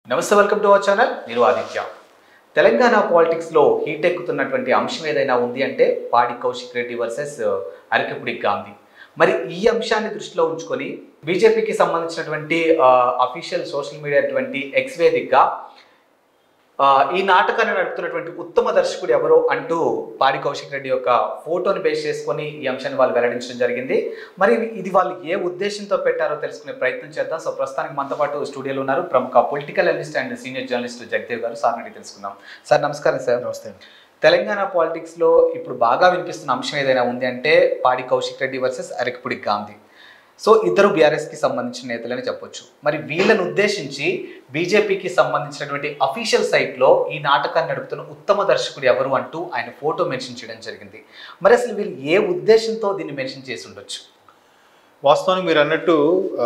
నమస్తే welcome to our channel నేను ఆదిత్య తెలంగాణ పాలిటిక్స్లో హీట్ ఎక్కుతున్నటువంటి అంశం ఏదైనా ఉంది అంటే పాడి కౌశిక్ రెడ్డి వర్సెస్ అరకపుడి గాంధీ మరి ఈ అంశాన్ని దృష్టిలో ఉంచుకొని బీజేపీకి సంబంధించినటువంటి అఫీషియల్ సోషల్ మీడియా అటువంటి ఎక్స్ వేదికగా ఆ, ఈ నాటకాన్ని నడుపుతున్నటువంటి ఉత్తమ దర్శకుడు ఎవరో అంటూ పాడి కౌశిక్ రెడ్డి యొక్క ఫోటోని బేస్ చేసుకొని ఈ అంశాన్ని వాళ్ళు వెల్లడించడం జరిగింది మరి ఇది వాళ్ళు ఏ ఉద్దేశంతో పెట్టారో తెలుసుకునే ప్రయత్నం చేద్దాం సో ప్రస్తుతానికి మనతో పాటు స్టూడియోలో ఉన్నారు ప్రముఖ political analyst and senior journalist Jagadev గారు సార్ అడిగి తెలుసుకుందాం సార్ నమస్కారం సార్ నమస్తే తెలంగాణ పాలిటిక్స్లో ఇప్పుడు బాగా వినిపిస్తున్న అంశం ఏదైనా ఉంది అంటే పాడి కౌశిక్ రెడ్డి వర్సెస్ అరకపుడి గాంధీ సో ఇద్దరు బీఆర్ఎస్కి సంబంధించిన నేతలని చెప్పొచ్చు మరి వీళ్ళని ఉద్దేశించి బీజేపీకి సంబంధించినటువంటి అఫీషియల్ సైట్లో ఈ నాటకాన్ని నడుపుతున్న ఉత్తమ దర్శకుడు ఎవరు అంటూ ఆయన ఫోటో మెన్షన్ చేయడం జరిగింది మరి అసలు వీళ్ళు ఏ ఉద్దేశంతో దీన్ని మెన్షన్ చేసి ఉండొచ్చు వాస్తవానికి మీరు అన్నట్టు ఆ,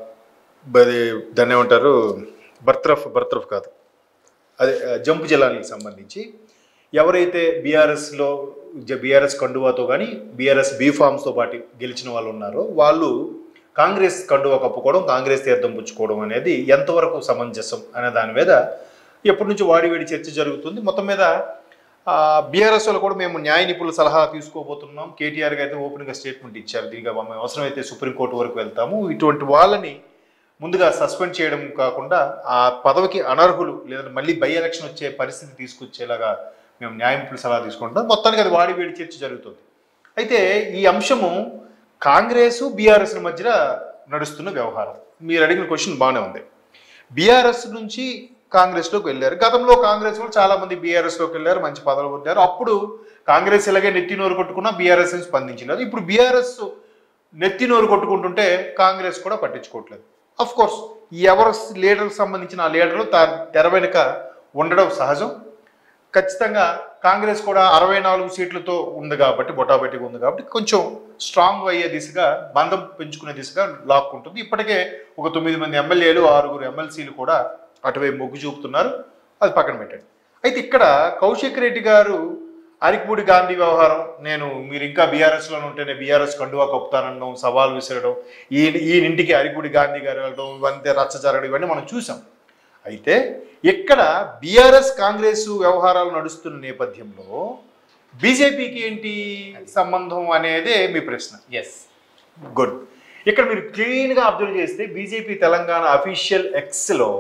అది దాన్ని ఏమంటారు బర్త్రఫ్ బర్త్రఫ్ కాదు అదే ఆ, జంపు జలానికి సంబంధించి ఎవరైతే బీఆర్ఎస్లో బీఆర్ఎస్ కండువాతో కానీ బీఆర్ఎస్ బీఫామ్స్తో పాటు గెలిచిన వాళ్ళు ఉన్నారో వాళ్ళు కాంగ్రెస్ కండువా కప్పుకోవడం కాంగ్రెస్ తీర్థం పుచ్చుకోవడం అనేది ఎంతవరకు సమంజసం అనే దాని మీద ఎప్పటి నుంచి వాడి వేడి చర్చ జరుగుతుంది మొత్తం మీద బీఆర్ఎస్ వాళ్ళు కూడా మేము న్యాయ నిపుణుల సలహా తీసుకోబోతున్నాం కేటీఆర్ గారు అయితే ఓపెన్గా స్టేట్మెంట్ ఇచ్చారు దీనిగా మేము అవసరమైతే సుప్రీంకోర్టు వరకు వెళ్తాము ఇటువంటి వాళ్ళని ముందుగా సస్పెండ్ చేయడం కాకుండా ఆ పదవికి అనర్హులు లేదంటే మళ్ళీ బై ఎలక్షన్ వచ్చే పరిస్థితి తీసుకొచ్చేలాగా మేము న్యాయ నిపుణుల సలహా తీసుకుంటాం మొత్తానికి అది వాడి వేడి చర్చ జరుగుతుంది అయితే ఈ అంశము కాంగ్రెస్ బీఆర్ఎస్ మధ్య నడుస్తున్న వ్యవహారం మీరు అడిగిన క్వశ్చన్ బాగానే ఉంది బీఆర్ఎస్ నుంచి కాంగ్రెస్లోకి వెళ్ళారు గతంలో కాంగ్రెస్ కూడా చాలా మంది బీఆర్ఎస్లోకి వెళ్ళారు మంచి పదవులు పొందారు అప్పుడు కాంగ్రెస్ ఇలాగే నెత్తి నోరు కొట్టుకున్నా బీఆర్ఎస్ స్పందించినారు ఇప్పుడు బీఆర్ఎస్ నెత్తి నోరు కొట్టుకుంటుంటే కాంగ్రెస్ కూడా పట్టించుకోవట్లేదు అఫ్ కోర్స్ ఎవరు లీడర్కి సంబంధించిన ఆ లీడర్లు త- తెర వెనుక ఉండడం సహజం ఖచ్చితంగా కాంగ్రెస్ కూడా అరవై నాలుగు సీట్లతో ఉంది కాబట్టి బొటాబెట్టిగా ఉంది కాబట్టి కొంచెం స్ట్రాంగ్ అయ్యే దిశగా బంధం పెంచుకునే దిశగా లాక్కుంటుంది ఇప్పటికే ఒక తొమ్మిది మంది ఎమ్మెల్యేలు ఆరుగురు ఎమ్మెల్సీలు కూడా అటువైపు మొగ్గు చూపుతున్నారు అది పక్కన పెట్టండి అయితే ఇక్కడ కౌశిక్ రెడ్డి గారు అరికపూడి గాంధీ వ్యవహారం నేను మీరు ఇంకా బీఆర్ఎస్లో ఉంటేనే బీఆర్ఎస్ కండువా కప్పుతానడం సవాల్ విసరడం ఈ ఈ ఇంటికి అరికపూడి గాంధీ గారు వెళ్ళడం ఇవంతే రచ్చ జరగడం ఇవన్నీ మనం చూసాం అయితే ఇక్కడ బీఆర్ఎస్ కాంగ్రెస్ వ్యవహారాలు నడుస్తున్న నేపథ్యంలో బీజేపీకి ఏంటి సంబంధం అనేదే మీ ప్రశ్న ఎస్ గుడ్ ఇక్కడ మీరు క్లీన్గా అబ్జర్వ్ చేస్తే బీజేపీ తెలంగాణ అఫీషియల్ ఎక్స్లో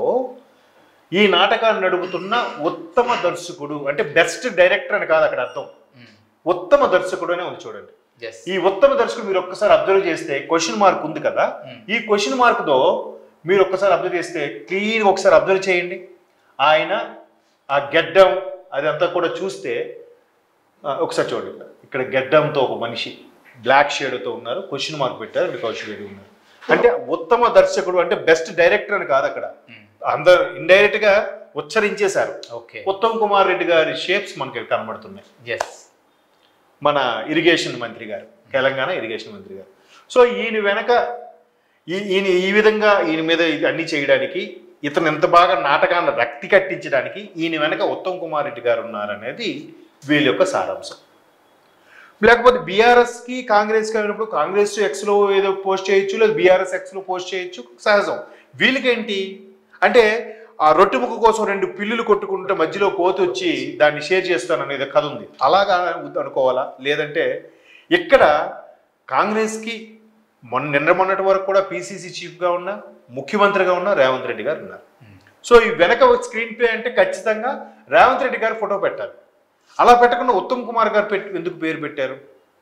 ఈ నాటకాన్ని నడుపుతున్న ఉత్తమ దర్శకుడు అంటే బెస్ట్ డైరెక్టర్ అని కాదు అక్కడ అర్థం ఉత్తమ దర్శకుడు అనే ఉంది చూడండి ఎస్ ఈ ఉత్తమ దర్శకుడు మీరు ఒక్కసారి అబ్జర్వ్ చేస్తే క్వశ్చన్ మార్క్ ఉంది కదా ఈ క్వశ్చన్ మార్క్తో మీరు ఒక్కసారి అబ్జర్వ్ చేస్తే క్లీన్ ఒకసారి అబ్జర్వ్ చేయండి ఆయన ఆ గెడ్డం అదంతా కూడా చూస్తే ఆ, ఒకసారి చూడండి ఇక్కడ. ఇక్కడ గెడ్డంతో ఒక మనిషి బ్లాక్ షేడ్తో ఉన్నారు క్వశ్చన్ మార్క్ పెట్టారు ఇక్కడ కౌశిక్ రెడ్డి ఉన్నారు అంటే ఉత్తమ దర్శకుడు అంటే బెస్ట్ డైరెక్టర్ అని కాదు అక్కడ అందరు ఇండైరెక్ట్ గా ఉచ్చరించేశారు ఓకే ఉత్తమ్ కుమార్ రెడ్డి గారి షేప్స్ మనకి కనబడుతున్నాయి ఎస్ మన ఇరిగేషన్ మంత్రి గారు తెలంగాణ ఇరిగేషన్ మంత్రి గారు సో ఈయన వెనక ఈ- ఈయన ఈ విధంగా ఈయన మీద ఇది అన్ని చేయడానికి ఇతను ఎంత బాగా నాటకాన్ని రక్తి కట్టించడానికి ఈయన వెనక ఉత్తమ్ కుమార్ రెడ్డి గారు ఉన్నారనేది వీళ్ళ యొక్క సారాంశం లేకపోతే బీఆర్ఎస్కి కాంగ్రెస్కి అయినప్పుడు కాంగ్రెస్ ఎక్స్లో ఏదో పోస్ట్ చేయొచ్చు లేదా బీఆర్ఎస్ ఎక్స్లో పోస్ట్ చేయొచ్చు సహజం వీళ్ళకేంటి అంటే ఆ రొట్టె ముక్క కోసం రెండు పిల్లులు కొట్టుకుంటే మధ్యలో కోతి వచ్చి దాన్ని షేర్ చేస్తాను అనేది కథ ఉంది అలాగా అనుకోవాలా లేదంటే ఇక్కడ కాంగ్రెస్కి మొన్న నిన్న మొన్నటి వరకు కూడా పీసీసీ చీఫ్గా ఉన్న ముఖ్యమంత్రిగా ఉన్న రేవంత్ రెడ్డి గారు ఉన్నారు సో ఈ వెనక స్క్రీన్ ప్లే అంటే ఖచ్చితంగా రేవంత్ రెడ్డి గారు ఫోటో పెట్టాలి అలా పెట్టకుండా ఉత్తమ్ కుమార్ గారు పెట్టి ఎందుకు పేరు పెట్టారు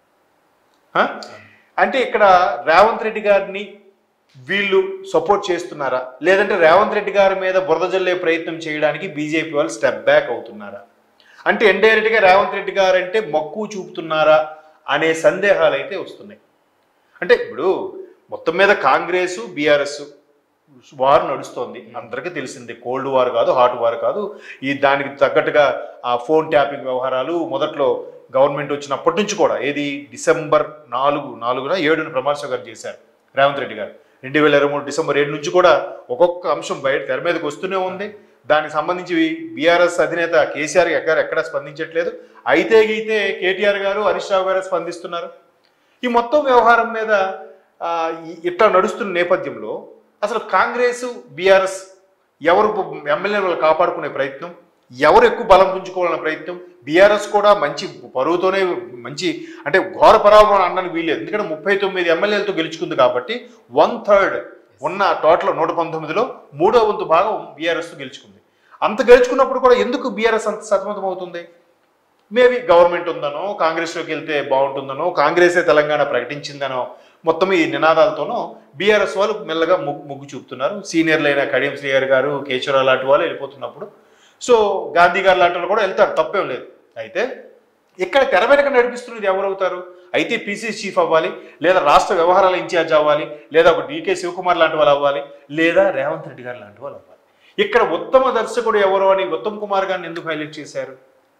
ఆ? అంటే ఇక్కడ రేవంత్ రెడ్డి గారిని వీళ్ళు సపోర్ట్ చేస్తున్నారా లేదంటే రేవంత్ రెడ్డి గారి మీద బురద జల్లే ప్రయత్నం చేయడానికి బీజేపీ వాళ్ళు స్టెప్ బ్యాక్ అవుతున్నారా అంటే ఇండైరెక్ట్గా రేవంత్ రెడ్డి గారు అంటే మక్కువ చూపుతున్నారా అనే సందేహాలు అయితే వస్తున్నాయి అంటే ఇప్పుడు మొత్తం మీద కాంగ్రెస్ బీఆర్ఎస్ వార్ నడుస్తోంది అందరికీ తెలిసిందే కోల్డ్ వార్ కాదు హాట్ వార్ కాదు ఈ దానికి తగ్గట్టుగా ఆ ఫోన్ ట్యాపింగ్ వ్యవహారాలు మొదట్లో గవర్నమెంట్ వచ్చినప్పటి నుంచి కూడా ఏది డిసెంబర్ నాలుగు నాలుగున ఏడున ప్రమాణ గారు చేశారు రేవంత్ రెడ్డి గారు రెండు వేల ఇరవై మూడు డిసెంబర్ ఏడు నుంచి కూడా ఒక్కొక్క అంశం బయట తెర మీదకి వస్తూనే ఉంది దానికి సంబంధించి బీఆర్ఎస్ అధినేత కేసీఆర్ ఎక్కడ ఎక్కడ స్పందించట్లేదు అయితే గీతే కేటీఆర్ గారు హరీష్ రావు గారు స్పందిస్తున్నారు ఈ మొత్తం వ్యవహారం మీద ఆ, ఈ- ఇట్లా నడుస్తున్న నేపథ్యంలో అసలు కాంగ్రెస్ బీఆర్ఎస్ ఎవరు ఎమ్మెల్యే వాళ్ళు కాపాడుకునే ప్రయత్నం ఎవరు ఎక్కువ బలం పుంజుకోవాలనే ప్రయత్నం బీఆర్ఎస్ కూడా మంచి పరువుతోనే మంచి అంటే ఘోర పరాభవం అనడానికి వీలేదు ఎందుకంటే ముప్పై తొమ్మిది ఎమ్మెల్యేలతో గెలుచుకుంది కాబట్టి వన్ థర్డ్ ఉన్న టోటల్ నూట పంతొమ్మిదిలో మూడో వంతు భాగం బీఆర్ఎస్ గెలుచుకుంది అంత గెలుచుకున్నప్పుడు కూడా ఎందుకు బీఆర్ఎస్ అంత సతమతం అవుతుంది మేబీ గవర్నమెంట్ ఉందనో కాంగ్రెస్లోకి వెళ్తే బాగుంటుందనో కాంగ్రెసే తెలంగాణ ప్రకటించిందనో మొత్తం ఈ నినాదాలతోనో బీఆర్ఎస్ వాళ్ళు మెల్లగా మొగ్గు మొగ్గు చూపుతున్నారు సీనియర్లు అయిన కడియం శ్రీహర్ గారు కేశవరావు లాంటి వాళ్ళు వెళ్ళిపోతున్నప్పుడు సో గాంధీ గారు లాంటి వాళ్ళు కూడా వెళ్తారు తప్పేం లేదు అయితే ఇక్కడ తెర వెనక నడిపిస్తున్నది ఎవరవుతారు అయితే పీసీ చీఫ్ అవ్వాలి లేదా రాష్ట్ర వ్యవహారాల ఇన్ఛార్జ్ అవ్వాలి లేదా ఒక డీకే శివకుమార్ లాంటి వాళ్ళు అవ్వాలి లేదా రేవంత్ రెడ్డి గారు లాంటి వాళ్ళు అవ్వాలి ఇక్కడ ఉత్తమ దర్శకుడు ఎవరు అని ఉత్తమ్ కుమార్ గారిని ఎందుకు హైలైట్ చేశారు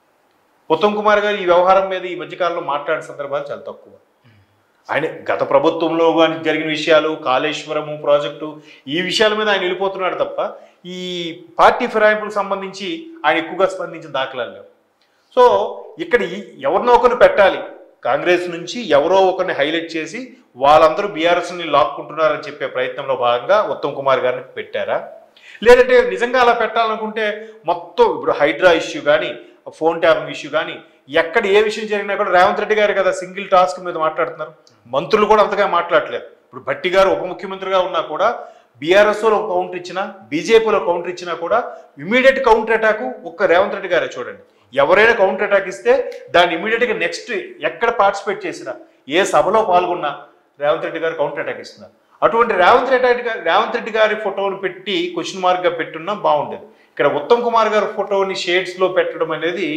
ఉత్తమ్ కుమార్ గారు ఈ వ్యవహారం మీద ఈ మధ్యకాలంలో మాట్లాడిన సందర్భాలు చాలా తక్కువ ఆయన గత ప్రభుత్వంలో కానీ జరిగిన విషయాలు కాళేశ్వరము ప్రాజెక్టు ఈ విషయాల మీద ఆయన వెళ్ళిపోతున్నాడు తప్ప ఈ పార్టీ ఫిరాయింపులకు సంబంధించి ఆయన ఎక్కువగా స్పందించిన దాఖలాలు లేవు సో ఇక్కడ ఈ ఎవరినో ఒకరిని పెట్టాలి కాంగ్రెస్ నుంచి ఎవరో ఒకరిని హైలైట్ చేసి వాళ్ళందరూ బీఆర్ఎస్ని లాక్కుంటున్నారని చెప్పే ప్రయత్నంలో భాగంగా ఉత్తమ్ కుమార్ గారిని పెట్టారా లేదంటే నిజంగా అలా పెట్టాలనుకుంటే మొత్తం ఇప్పుడు హైడ్రా ఇష్యూ కానీ ఫోన్ ట్యాపింగ్ ఇష్యూ కానీ ఎక్కడ ఏ విషయం జరిగినా కూడా రేవంత్ రెడ్డి గారు కదా సింగిల్ టాస్క్ మీద మాట్లాడుతున్నారు మంత్రులు కూడా అంతగా మాట్లాడలేదు ఇప్పుడు భట్టి గారు ఉప ముఖ్యమంత్రిగా ఉన్నా కూడా బీఆర్ఎస్లో ఒక కౌంటర్ ఇచ్చినా బీజేపీలో కౌంటర్ ఇచ్చినా కూడా ఇమీడియట్ కౌంటర్ అటాక్ ఒక్క రేవంత్ రెడ్డి గారే చూడండి ఎవరైనా కౌంటర్ అటాక్ ఇస్తే దాన్ని ఇమీడియట్గా నెక్స్ట్ ఎక్కడ పార్టిసిపేట్ చేసినా ఏ సభలో పాల్గొన్నా రేవంత్ రెడ్డి గారు కౌంటర్ అటాక్ ఇస్తున్నారు అటువంటి రేవంత్ రెడ్డి గారి రేవంత్ రెడ్డి గారి ఫోటోను పెట్టి క్వశ్చన్ మార్క్గా పెట్టున్నా బాగుండేది ఇక్కడ ఉత్తమ్ కుమార్ గారి ఫోటోని షేడ్స్లో పెట్టడం అనేది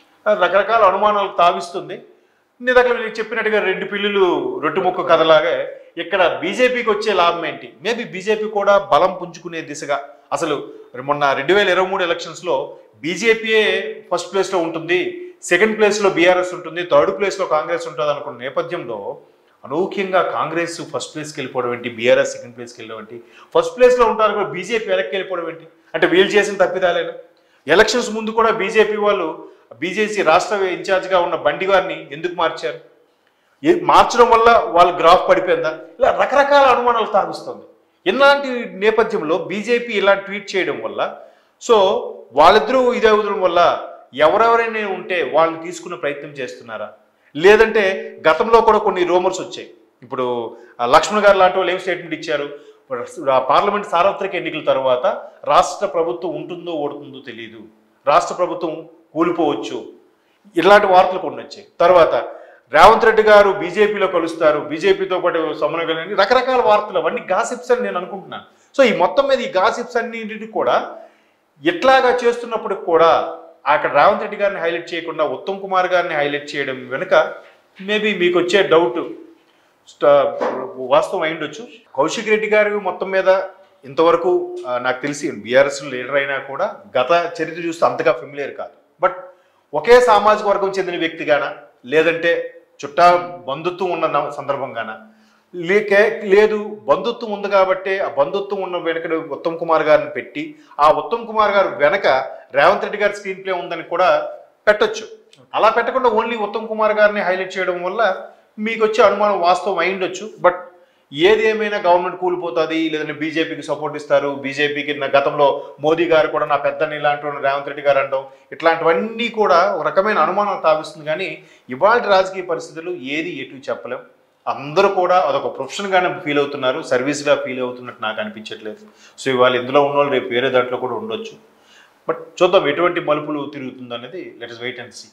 రకరకాల అనుమానాలకు తావిస్తుంది నేను దగ్గర మీరు చెప్పినట్టుగా రెండు పిల్లులు రొట్టు ముక్క కథలాగే ఇక్కడ బీజేపీకి వచ్చే లాభం ఏంటి మేబీ బీజేపీ కూడా బలం పుంజుకునే దిశగా అసలు మొన్న రెండు వేల ఇరవై మూడు ఎలక్షన్స్లో బీజేపీయే ఫస్ట్ ప్లేస్లో ఉంటుంది సెకండ్ ప్లేస్లో బీఆర్ఎస్ ఉంటుంది థర్డ్ ప్లేస్లో కాంగ్రెస్ ఉంటుంది అనుకున్న నేపథ్యంలో అనూఖ్యంగా కాంగ్రెస్ ఫస్ట్ ప్లేస్కి వెళ్ళిపోవడం ఏంటి బీఆర్ఎస్ సెకండ్ ప్లేస్కి వెళ్ళడం ఏంటి ఫస్ట్ ప్లేస్లో ఉంటారు కూడా బీజేపీ వెనక్కి వెళ్ళిపోవడం ఏంటి అంటే వీళ్ళు చేసిన తప్పిదాలేనా ఎలక్షన్స్ ముందు కూడా బీజేపీ వాళ్ళు బీజేపీ రాష్ట్ర ఇన్ఛార్జ్గా ఉన్న బండి గారిని ఎందుకు మార్చారు ఏ మార్చడం వల్ల వాళ్ళ గ్రాఫ్ పడిపోయిందా ఇలా రకరకాల అనుమానాలు తాగుస్తుంది ఇలాంటి నేపథ్యంలో బీజేపీ ఇలా ట్వీట్ చేయడం వల్ల సో వాళ్ళిద్దరూ ఇది అవడం వల్ల ఎవరెవరైనా ఉంటే వాళ్ళని తీసుకునే ప్రయత్నం చేస్తున్నారా లేదంటే గతంలో కూడా కొన్ని రూమర్స్ వచ్చాయి ఇప్పుడు ఆ లక్ష్మణ్ గారు లాంటి వాళ్ళు ఏం స్టేట్మెంట్ ఇచ్చారు ఆ పార్లమెంట్ సార్వత్రిక ఎన్నికల తర్వాత రాష్ట్ర ప్రభుత్వం ఉంటుందో ఓడుతుందో తెలియదు రాష్ట్ర ప్రభుత్వం కూలిపోవచ్చు ఇలాంటి వార్తలు కొన్ని వచ్చాయి తర్వాత రేవంత్ రెడ్డి గారు బీజేపీలో కలుస్తారు బీజేపీతో పాటు సమన్వయం రకరకాల వార్తలు అవన్నీ గాసిప్స్ అని నేను అనుకుంటున్నాను సో ఈ మొత్తం మీద ఈ గాసిప్స్ అన్నింటినీ కూడా ఇట్లాగా చేస్తున్నప్పటికి కూడా అక్కడ రేవంత్ రెడ్డి గారిని హైలైట్ చేయకుండా ఉత్తమ్ కుమార్ గారిని హైలైట్ చేయడం వెనుక మేబీ మీకు వచ్చే డౌట్ వాస్తవం అయిండొచ్చు కౌశిక్ రెడ్డి గారు మొత్తం మీద ఇంతవరకు ఆ, నాకు తెలిసి బీఆర్ఎస్ లీడర్ అయినా కూడా గత చరిత్ర చూస్తే అంతగా ఫెమిలియర్ కాదు బట్ ఒకే సామాజిక వర్గం చెందిన వ్యక్తిగానా లేదంటే చుట్టా బంధుత్వం ఉన్న న- సందర్భంగానా లేకే లేదు బంధుత్వం ఉంది కాబట్టి ఆ బంధుత్వం ఉన్న వెనక ఉత్తమ్ కుమార్ గారిని పెట్టి ఆ ఉత్తమ్ కుమార్ గారు వెనక రేవంత్ రెడ్డి గారి స్క్రీన్ ప్లే ఉందని కూడా పెట్టొచ్చు అలా పెట్టకుండా ఓన్లీ ఉత్తమ్ కుమార్ గారిని హైలైట్ చేయడం వల్ల మీకు వచ్చే అనుమానం వాస్తవం అయిండొచ్చు బట్ ఏది ఏమైనా గవర్నమెంట్ కూలిపోతుంది లేదంటే బీజేపీకి సపోర్ట్ ఇస్తారు బీజేపీకి నా గతంలో మోదీ గారు కూడా నా పెద్దని ఇలాంటి వాడు రేవంత్ రెడ్డి గారు అంటాం ఇట్లాంటివన్నీ కూడా ఒక రకమైన అనుమానం తావిస్తుంది కానీ ఇవాళ రాజకీయ పరిస్థితులు ఏది ఎటు చెప్పలేం అందరూ కూడా అదొక ప్రొఫెషన్గానే ఫీల్ అవుతున్నారు సర్వీస్గా ఫీల్ అవుతున్నట్టు నాకు అనిపించట్లేదు సో ఇవాళ ఇందులో ఉన్న వాళ్ళు రేపు వేరే దాంట్లో కూడా ఉండొచ్చు బట్ చూద్దాం ఎటువంటి మలుపులు తిరుగుతుందో అనేది let us wait and see